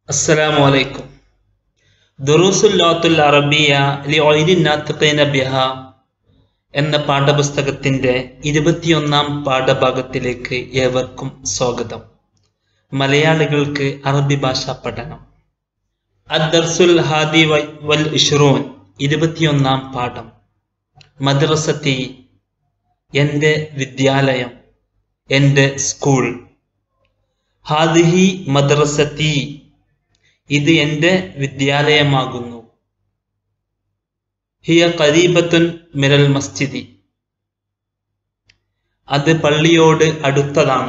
السلام عليكم ദുറൂസുൽ ലോത്തുൽ അറബിയ ലി ഒയ്രി നാത്തിഖീന ബിഹ എന്ന പാഠപുസ്തകത്തിന്റെ ഇരുപത്തിയൊന്നാം പാഠഭാഗത്തിലേക്ക് ഏവർക്കും സ്വാഗതം മലയാളികൾക്ക് അറബി ഭാഷാ പഠനം അദ്ദർസുൽ ഹാദി വ- വൽ ഇഷ്റൂൻ ഇരുപത്തിയൊന്നാം പാഠം മദ്രസത്തി എൻ്റെ വിദ്യാലയം എൻ്റെ സ്കൂൾ ഹാദിഹി മദ്രസത്തി ഇത് എൻ്റെ വിദ്യാലയമാകുന്നു ഹിയ കരീബത്തുൻ മിരൽ മസ്ജിദി അത് പള്ളിയോട് അടുത്തതാണ്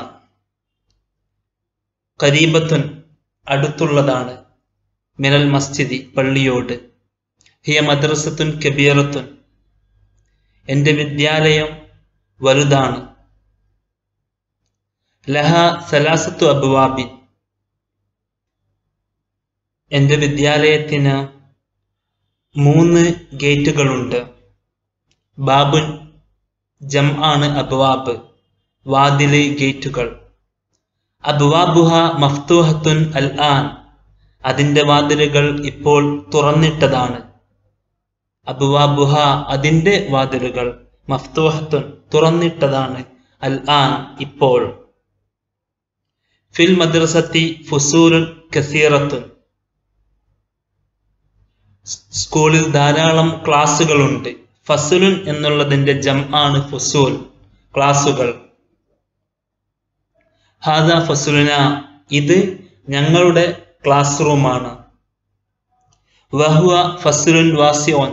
കരീബത്തുൻ അടുത്തുള്ളതാണ് മിരൽ മസ്ജിദി പള്ളിയോട് ഹിയ മദ്രസത്തുൻ കബീറത്തുൻ എൻ്റെ വിദ്യാലയം വലുതാണ് ലഹ സലാസത്തു അബുവാബിൻ എൻ്റെ വിദ്യാലയത്തിന് മൂന്ന് ഗേറ്റുകളുണ്ട് ബാബുൻ ജം ആണ് അബ്വാബ് വാതില് ഗേറ്റുകൾ അബ്വാബുഹ മഫ്തൂഹത്തുൻ അൽ ആൻ അതിൻ്റെ വാതിലുകൾ ഇപ്പോൾ തുറന്നിട്ടതാണ് അബ്വാബുഹ അതിൻ്റെ വാതിലുകൾ മഫ്തൂഹത്തുൻ തുറന്നിട്ടതാണ് അൽ ആൻ ഇപ്പോൾ ഫിൽ മദ്രസത്തി ഫുസൂലുൻ കസീറത്തുൻ സ്കൂളിൽ ധാരാളം ക്ലാസ്സുകളുണ്ട് ഫസുലുൻ എന്നുള്ളതിന്റെ ജം ആണ് ഫുസൂൽ ക്ലാസ്സുകൾ ഹാദ ഫസുലുന ഇത് ഞങ്ങളുടെ ക്ലാസ് റൂമാണ് വഹുവ ഫസുലുൻ വാസിയോൻ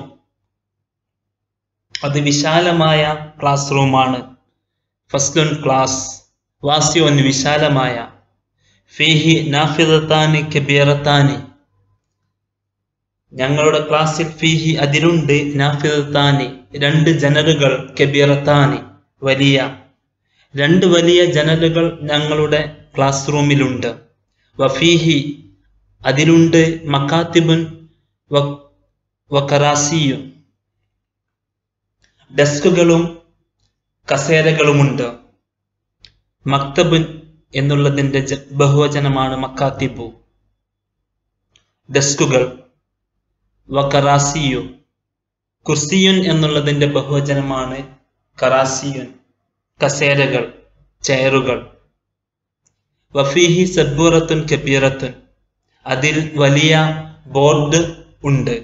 അത് വിശാലമായ ക്ലാസ് റൂമാണ് ഫസ്ലുൻ ക്ലാസ് വാസിയോൻ വിശാലമായ ഫീഹി നാഫിദത്താനി കബീറത്താനി ഞങ്ങളുടെ ക്ലാസ്സിൽ ഫീഹി അതിലുണ്ട് നാഫിദത്താനി രണ്ട് ജനലുകൾ കബീറത്താനി വലിയ രണ്ട് വലിയ ജനലുകൾ ഞങ്ങളുടെ ക്ലാസ് റൂമിലുണ്ട് വഫീഹി അതിലുണ്ട് മക്കാത്തിബുൻ വ- വക്കറാസിയും ഡെസ്കുകളും കസേരകളുമുണ്ട് മക്തബുൻ എന്നുള്ളതിന്റെ ജ- ബഹുവചനമാണ് മക്കാത്തിബു ഡെസ്കുകൾ വകറാസിയു കുർസിയുൻ എന്നുള്ളതിന്റെ ബഹുവചനമാണ് കറാസിയുൻ കസേരകൾ ചെയറുകൾ വഫീഹി സബ്ബൂറത്തുൻ കബീറത്തുൻ അതിൽ വലിയ ബോർഡ് ഉണ്ട്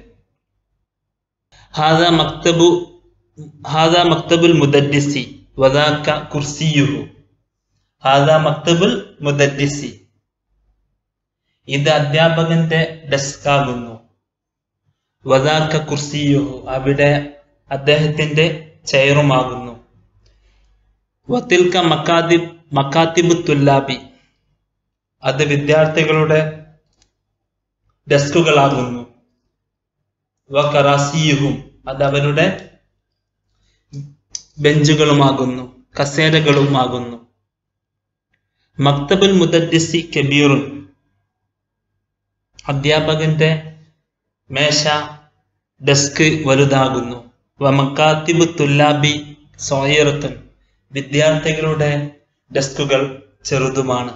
ഹാദ മക്തബു ഹാദ മക്തബുൽ മുദദ്ദിസി വദാക കുർസിയുഹു ഹാദ മക്തബുൽ മുദദ്ദിസി ഇത് അധ്യാപകന്റെ ഡെസ്ക് ആകുന്നു വദാക്ക കുർസിയുഹു അവിടെ അദ്ദേഹത്തിന്റെ ചെയറുമാകുന്നു വത്തിൽക്ക മക്കാദിബ് മക്കാത്തിബ് തുല്ലാബി അത് വിദ്യാർത്ഥികളുടെ ഡെസ്കുകളാകുന്നു വ കറാസിയുഹും അത് അവരുടെ ബെഞ്ചുകളുമാകുന്നു കസേരകളുമാകുന്നു മക്തബുൽ മുദദ്ദിസി കബീറുൻ അധ്യാപകന്റെ മേശ ഡെസ്ക് വലുതാകുന്നു വമക്കാത്തിബ് തുല്ലാബി സോയറത്തുൻ വിദ്യാർത്ഥികളുടെ ഡെസ്കുകൾ ചെറുതുമാണ്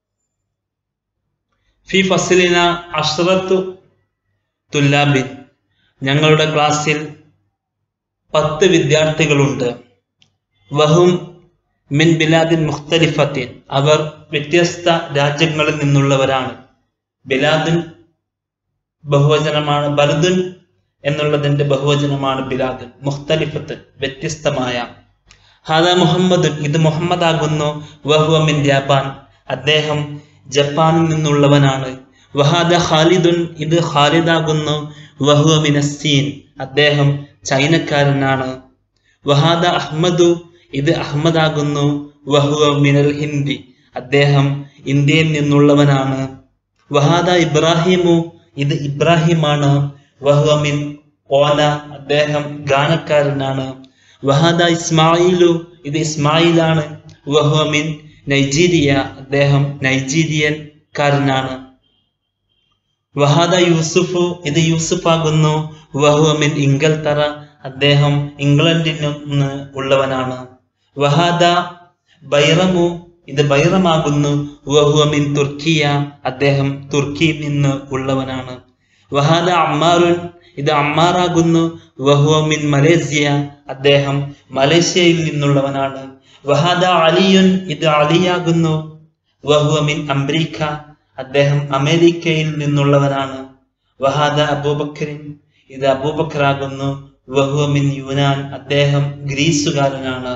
ഫി ഫസിലിന അഷ്റത്തു തുല്ലാബിൻ ഞങ്ങളുടെ ക്ലാസ്സിൽ പത്ത് വിദ്യാർത്ഥികളുണ്ട് വഹും മിൻ ബിലാദിൻ മുഖ്തലിഫത്തിൻ അവർ വ്യത്യസ്ത രാജ്യങ്ങളിൽ നിന്നുള്ളവരാണ് ബിലാദിൻ ബഹുവചനമാണ് ബർദുൻ എന്നുള്ളതിന്റെ ബഹുവചനമാണ് ബിലാദുൻ മുഖ്തലിഫത്ത് വ്യത്യസ്തമായ ഹാദ മുഹമ്മദുൻ ഇത് മുഹമ്മദ് ആകുന്നു വഹുവ മിൻ ജപ്പാൻ അദ്ദേഹം ജപ്പാനിൽ നിന്നുള്ളവനാണ് വഹാദ ഖാലിദുൻ ഇത് ഖാലിദ് ആകുന്നു വഹുവ മിനസ്സീൻ അദ്ദേഹം ചൈനക്കാരനാണ് വഹാദ അഹ്മദു ഇത് അഹമ്മദ് ആകുന്നു വഹുവ മിനൽ ഹിന്ദി അദ്ദേഹം ഇന്ത്യയിൽ നിന്നുള്ളവനാണ് വഹാദ ഇബ്രാഹിമു ഇത് ഇബ്രാഹിമാണ് വഹ്വമിൻ ഓന അദ്ദേഹം ഗാനക്കാരനാണ് വഹാദ ഇസ്മായിലു ഇത് ഇസ്മായിലാണ് വഹ്വമിൻ നൈജീരിയ അദ്ദേഹം നൈജീരിയൻ കാരനാണ് വഹാദ യൂസുഫു ഇത് യൂസുഫ് ആകുന്നു വഹ്വമിൻ ഇംഗൽത്തറ അദ്ദേഹം ഇംഗ്ലണ്ടിൽ നിന്ന് ഉള്ളവനാണ് വഹാദ ബൈറമു ഇത് ബൈറമാകുന്നു വഹുവ മിൻ തുർക്കിയ അദ്ദേഹം തുർക്കിയിൽ നിന്ന് ഉള്ളവനാണ് വഹാദ അമ്മാറുൻ ഇത് അമ്മാറാകുന്നു വഹുവ മിൻ മലേഷ്യ അദ്ദേഹം മലേഷ്യയിൽ നിന്നുള്ളവനാണ് വഹാദ അലിയുൻ ഇത് അലിയാകുന്നു വഹുവ മിൻ അംബ്രീക്ക അദ്ദേഹം അമേരിക്കയിൽ നിന്നുള്ളവനാണ് വഹാദ അബൂബക്കറിൻ ഇത് അബൂബക്കറാകുന്നു വഹുവ മിൻ യുനാൻ അദ്ദേഹം ഗ്രീസുകാരനാണ്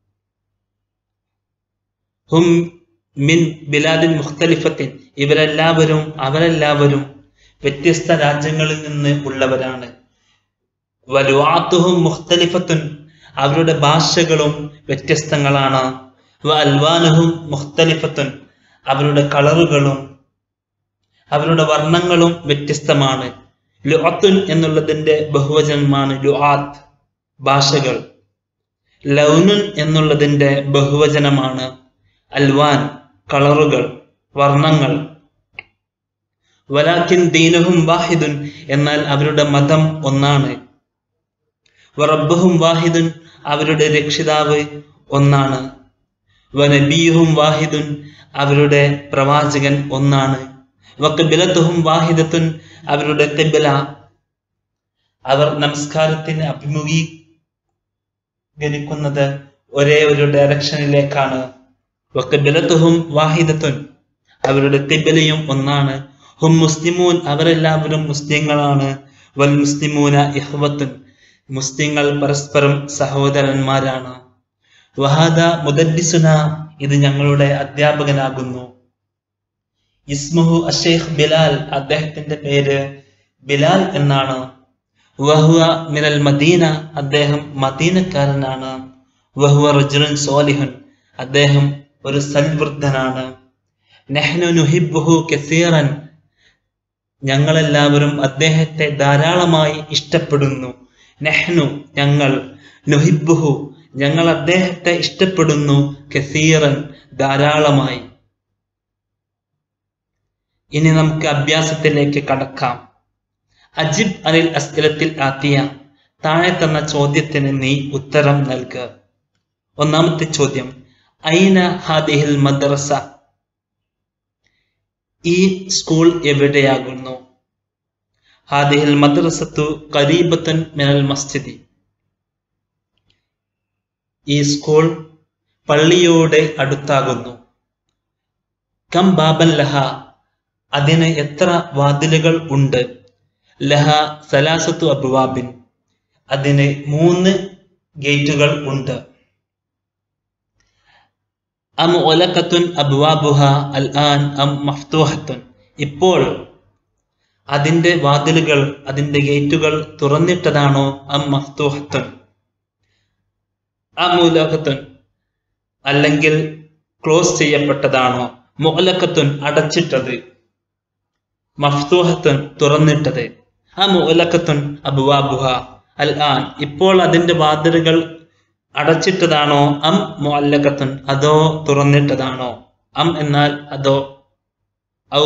ഹും മിൻ ബിലാദിൻ മുഖ്തലിഫത്തിൻ ഇവരെല്ലാവരും അവരെല്ലാവരും വ്യത്യസ്ത രാജ്യങ്ങളിൽ നിന്ന് ഉള്ളവരാണ് വലുവാത്തുഹും മുഖ്തലിഫത്തുൻ അവരുടെ ഭാഷകളും വ്യത്യസ്തങ്ങളാണ് വ അൽവാനുഹും മുഖ്തലിഫത്തുൻ അവരുടെ കളറുകളും അവരുടെ വർണ്ണങ്ങളും വ്യത്യസ്തമാണ് ലുഅത്തുൻ എന്നുള്ളതിന്റെ ബഹുവചനമാണ് ലുആത്ത് ഭാഷകൾ ലൗനുൻ എന്നുള്ളതിന്റെ ബഹുവചനമാണ് അൽവാൻ കളറുകൾ വർണ്ണങ്ങൾ വലാക്കിൻ ദീനഹും വാഹിദുൻ എന്നാൽ അവരുടെ മതം ഒന്നാണ് വറബ്ബുഹും വാഹിദുൻ അവരുടെ രക്ഷിതാവ് ഒന്നാണ് വനബിയുഹും വാഹിദുൻ അവരുടെ പ്രവാചകൻ ഒന്നാണ് വക്കബിലത്തുഹും വാഹിദത്തുൻ അവരുടെ കിബില അവർ നമസ്കാരത്തിന് അഭിമുഖീകരിക്കുന്നത് ഒരേ ഒരു ഡയറക്ഷനിലേക്കാണ് വക്കബിലത്തുഹും വാഹിദത്തുൻ അവരുടെ കിബിലയും ഒന്നാണ് ഹും മുസ്ലിമൂൻ അവരെല്ലാവരും മുസ്ലിങ്ങളാണ് വൽ മുസ്ലിമൂന ഇഹ്വത്തുൻ മുസ്ലിങ്ങൾ പരസ്പരം സഹോദരന്മാരാണ് വഹാദ മുദദ്ദിസുന ഇത് ഞങ്ങളുടെ അധ്യാപകനാകുന്നു ഇസ്മുഹു അഷേഖ് ബിലാൽ അദ്ദേഹത്തിന്റെ പേര് ബിലാൽ എന്നാണ് വഹുവ മിനൽ മദീന അദ്ദേഹം മദീനക്കാരനാണ് വഹുവ റജുലൻ സോലിഹൻ അദ്ദേഹം ഒരു സൽവൃദ്ധനാണ് നെഹ്നു നുഹിബുഹു കസീറൻ ഞങ്ങളെല്ലാവരും അദ്ദേഹത്തെ ധാരാളമായി ഇഷ്ടപ്പെടുന്നു നെഹ്നു ഞങ്ങൾ നുഹിബുഹു ഞങ്ങൾ അദ്ദേഹത്തെ ഇഷ്ടപ്പെടുന്നു കസീറൻ ധാരാളമായി ഇനി നമുക്ക് അഭ്യാസത്തിലേക്ക് കടക്കാം അജിബ് അനിൽ അസ്കലത്തിൽ ആത്തിയ താഴെ തന്ന ചോദ്യത്തിന് നീ ഉത്തരം നൽകുക ഒന്നാമത്തെ ചോദ്യം ഐന ഹാദിഹിൽ മദ്രസ ഈ സ്കൂൾ എവിടെയാകുന്നു ഹാദിഹിൽ മദ്രസത്തു കരീബത്തൻ മിനൽ മസ്ജിദി ഈ സ്കൂൾ പള്ളിയോട് അടുത്താകുന്നു കം ബാബൻ ലഹ അതിന് എത്ര വാതിലുകൾ ഉണ്ട് ലഹ സലാസത്തു അബുവാബിൻ അതിന് മൂന്ന് ഗേറ്റുകൾ ഉണ്ട് അം ഒലക്കത്തുൻ അബ്വാബുഹ അൽ ആൻ അം മഫ്തൂഹത്തുൻ ഇപ്പോൾ അതിന്റെ വാതിലുകൾ അതിന്റെ ഗേറ്റുകൾ തുറന്നിട്ടതാണോ അം മഫ്തൂഹത്തുൻ അമുലകത്തുൻ അല്ലെങ്കിൽ ക്ലോസ് ചെയ്യപ്പെട്ടതാണോ മുഅലക്കത്തുൻ അടച്ചിട്ടത് മഫ്തൂഹത്തുൻ തുറന്നിട്ടത് ആ മുഅലക്കത്തുൻ അബുവാബുഹ അൽ ആൻ ഇപ്പോൾ അതിന്റെ വാതിലുകൾ അടച്ചിട്ടതാണോ അം മുഅല്ലക്കത്തുൻ അതോ തുറന്നിട്ടതാണോ അം എന്നാൽ അതോ ഔ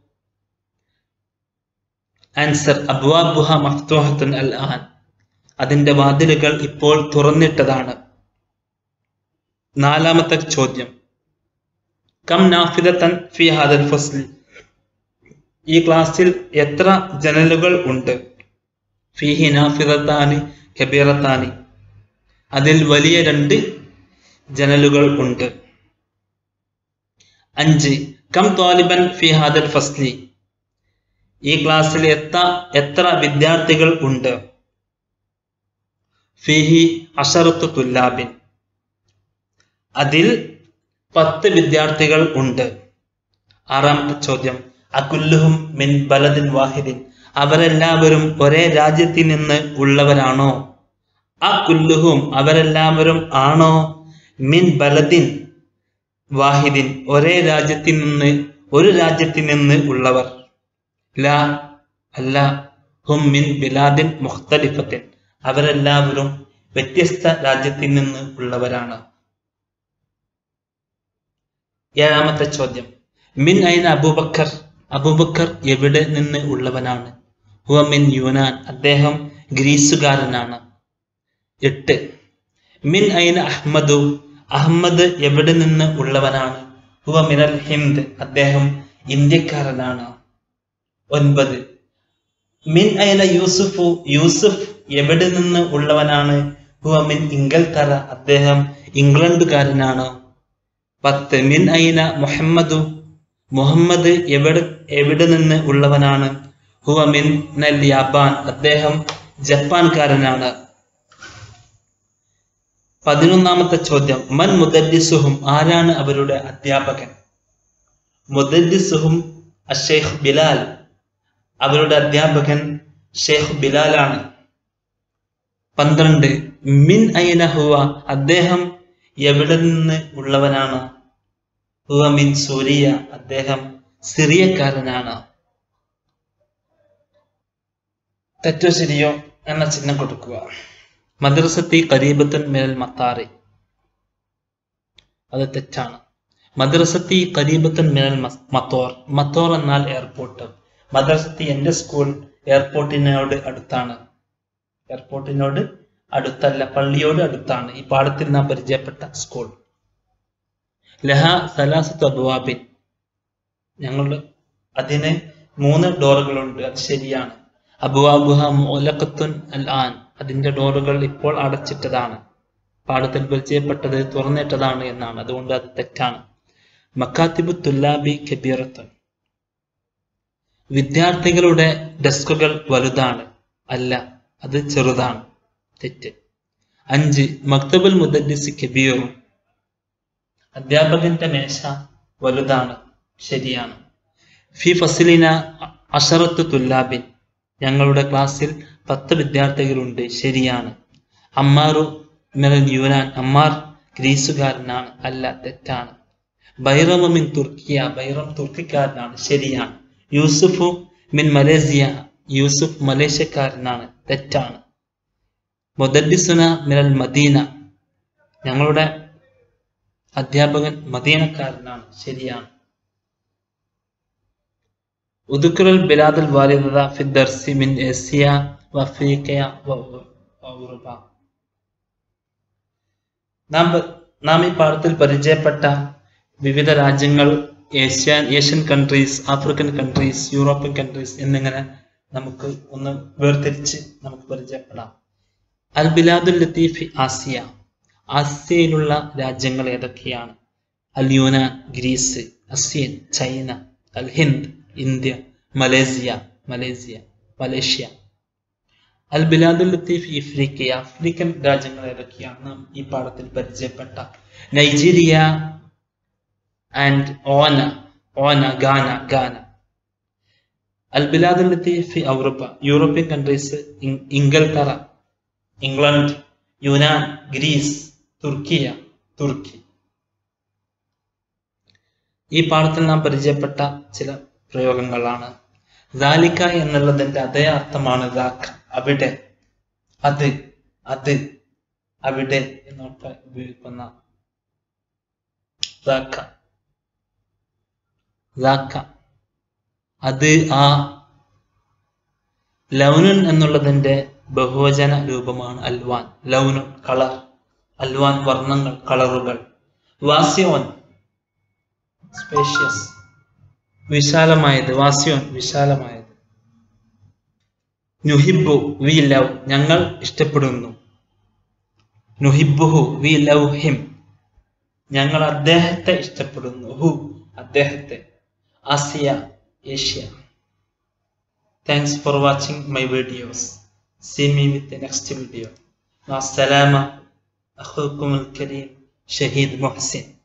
ആൻസർ അബ്വാബുഹ മഫ്തൂഹത്തുൻ അൽ ആൻ അതിന്റെ വാതിലുകൾ ഇപ്പോൾ തുറന്നിട്ടതാണ് നാലാമത്തെ ചോദ്യം കം നാഫിദത്തൻ ഫി ഹാദൽ ഫസ്ൽ ഈ ക്ലാസ്സിൽ എത്ര ജനലുകൾ ഉണ്ട് ഫിഹി നാഫിദത്താനി കബീറത്താനി അതിൽ വലിയ രണ്ട് ജനലുകൾ ഉണ്ട് അഞ്ച് കം തോലിബൻ ഫി ഹാദൽ ഫസ്ലി ഈ ക്ലാസ്സിൽ എത്ര എത്ര വിദ്യാർത്ഥികൾ ഉണ്ട് ഫിഹി അഷറത്തു തുല്ലാബിൻ അതിൽ പത്ത് വിദ്യാർത്ഥികൾ ഉണ്ട് ആറാമത്തെ ചോദ്യം അകുല്ലുഹും മിൻ ബലദിൻ വാഹിദിൻ അവരെല്ലാവരും ഒരേ രാജ്യത്തിൽ നിന്ന് ഉള്ളവരാണോ ആ കുല്ലുഹും അവരെല്ലാവരും ആണോ മിൻ ബലദിൻ വാഹിദിൻ ഒരേ രാജ്യത്തിൽ നിന്ന് ഒരു രാജ്യത്തിൽ നിന്ന് ഉള്ളവർ ലാ അല്ല ഹും മിൻ ബിലാദിൻ മുഖ്തലിഫത്തിൻ അവരെല്ലാവരും വ്യത്യസ്ത രാജ്യത്തിൽ നിന്ന് ഉള്ളവരാണ് ഏഴാമത്തെ ചോദ്യം മിൻ ഐന അബൂബക്കർ അബൂബക്കർ എവിടെ നിന്ന് ഉള്ളവനാണ് ഹുവ മിൻ യുനാൻ അദ്ദേഹം ഗ്രീസുകാരനാണ് എട്ട് മിൻ ഐന അഹ്മദു അഹമ്മദ് എവിടെ നിന്ന് ഉള്ളവനാണ് ഹുവ മിനൽ ഹിന്ദ് അദ്ദേഹം ഇന്ത്യക്കാരനാണ് ഒൻപത് മിൻ ഐന യൂസുഫു യൂസുഫ് എവിടെ നിന്ന് ഉള്ളവനാണ് ഹുവ മിൻ ഇംഗൽത്തറ അദ്ദേഹം ഇംഗ്ലണ്ടുകാരനാണ് പത്ത് മിൻ ഐന മുഹമ്മദു മുഹമ്മദ് എവിടെ എവിടെ നിന്ന് ഉള്ളവനാണ് ഹുവ മിൻ നൽ യാബാൻ അദ്ദേഹം ജപ്പാൻകാരനാണ് പതിനൊന്നാമത്തെ ചോദ്യം മൻ മുദല്ലിസുഹും ആരാണ് അവരുടെ അധ്യാപകൻ മുദല്ലിസുഹും അഷേഖ് ബിലാൽ അവരുടെ അധ്യാപകൻ ഷെയ്ഖ് ബിലാലാണ് പന്ത്രണ്ട് മിൻ ഐന ഹുവ അദ്ദേഹം എവിടെ നിന്ന് ഉള്ളവനാണ് ഹുവ മിൻ സൂരിയ അദ്ദേഹം സിറിയക്കാരനാണ് തെറ്റോ ശരിയോ എന്ന ചിഹ്നം കൊടുക്കുക മദ്രസത്തി കരീബത്തുൻ മിനൽ മത്താറി അത് തെറ്റാണ് മദ്രസത്തി കരീബത്തുൻ മിനൽ മസ്- മത്തോർ മത്തോർ എന്നാൽ എയർപോർട്ട് മദ്രസത്തി എന്റെ സ്കൂൾ എയർപോർട്ടിനോട് അടുത്താണ് എയർപോർട്ടിനോട് അടുത്തല്ല പള്ളിയോട് അടുത്താണ് ഈ പാഠത്തിൽ നാം പരിചയപ്പെട്ട സ്കൂൾ ലഹ സലാസത്ത് അബുവാബിൻ ഞങ്ങളുടെ അതിന് മൂന്ന് ഡോറുകളുണ്ട് അത് ശരിയാണ് അബുവാബുഹ മൂലക്കത്തുൻ അൽ ആൻ അതിന്റെ ഡോറുകൾ ഇപ്പോൾ അടച്ചിട്ടതാണ് പാഠത്തിൽ പരിചയപ്പെട്ടത് തുറന്നിട്ടതാണ് എന്നാണ് അതുകൊണ്ട് അത് തെറ്റാണ് മക്കാത്തിബു തുല്ലാബി കബീറത്തുൻ വിദ്യാർത്ഥികളുടെ ഡെസ്കുകൾ വലുതാണ് അല്ല അത് ചെറുതാണ് തെറ്റ് അഞ്ച് മക്തബുൽ മുദല്ലിസ് കബീറും അധ്യാപകന്റെ മേശ വലുതാണ് ശരിയാണ് ഫി ഫസിലിന അഷറത്ത് തുല്ലാബിൻ ഞങ്ങളുടെ ക്ലാസ്സിൽ പത്ത് വിദ്യാർത്ഥികളുണ്ട് ശരിയാണ് അമ്മാറു മിനൽ യുനാൻ അമ്മാർ ഗ്രീസുകാരനാണ് അല്ല തെറ്റാണ് ബൈറമ മിൻ തുർക്കിയ ബൈറം തുർക്കിക്കാരനാണ് ശരിയാണ് യൂസുഫു മിൻ മലേസിയ യൂസുഫ് മലേഷ്യക്കാരനാണ് തെറ്റാണ് മുദല്ലിസുന മിനൽ മദീന ഞങ്ങളുടെ അധ്യാപകൻ മദീനക്കാരനാണ് ശരിയാണ് ഉദുക്കുറൽ ബിലാദുൽ വാലിദത ഫി ദർസി മിൻ ഏഷ്യ വഫ്രീഖയ യൂറോപ്പ നാം പ- നാം ഈ പാഠത്തിൽ പരിചയപ്പെട്ട വിവിധ രാജ്യങ്ങൾ Asian Asian countries African countries European countries എന്നിങ്ങനെ നമുക്ക് ഒന്ന് വേർതിരിച്ച് നമുക്ക് പരിചയപ്പെടാം അൽ ബിലാദുൽ ലത്തീഫി ആസിയ ആസിയയിലുള്ള രാജ്യങ്ങൾ ഏതൊക്കെയാണ് അൽ യൂനാൻ ഗ്രീസ് അസ്യൻ ചൈന അൽ ഹിന്ദ് ഇന്ത്യ മലേസിയ മലേസിയ മലേഷ്യ അൽ ബിലാദുൽ ലത്തീഫ് ഇഫ്രിക്ക ആഫ്രിക്കൻ രാജ്യങ്ങൾ ഏതൊക്കെയാണ് നാം ഈ പാഠത്തിൽ പരിചയപ്പെട്ട നൈജീരിയ ആൻഡ് ഓന ഓന ഗാന ഗാന അൽ ബിലാദുൽ ലത്തീഫ് ഔറോപ്പ യൂറോപ്യൻ കൺട്രീസ് ഇംഗൽത്തറ ഇംഗ്ലണ്ട് യുനാൻ ഗ്രീസ് തുർക്കിയ തുർക്കി ഈ പാഠത്തിൽ നാം പരിചയപ്പെട്ട ചില പ്രയോഗങ്ങളാണ് ദാലിക്ക എന്നുള്ളതിന്റെ അതേ അർത്ഥമാണ് ദാക്ക അവിടെ അത് അത് അവിടെ എന്നൊക്കെ ഉപയോഗിക്കുന്ന ദാക്ക ദാക്ക അത് ആ ലൗനുൻ എന്നുള്ളതിന്റെ ബഹുവചന രൂപമാണ് അൽവാൻ ലൗനുൻ കളർ അൽവാൻ വർണ്ണങ്ങൾ കളറുകൾ വാസ്യോൻ സ്പേഷ്യസ് വിശാലമായത് വാസ്യോൻ വിശാലമായത് നുഹിബു വി ലവ് ഞങ്ങൾ ഇഷ്ടപ്പെടുന്നു നുഹിബുഹു വി ലവ് ഹിം ഞങ്ങൾ അദ്ദേഹത്തെ ഇഷ്ടപ്പെടുന്നു ഹു അദ്ദേഹത്തെ ആസിയ Asia thanks for watching my videos see me with the next video مع السلامة أخوكم الكريم شهيد محسن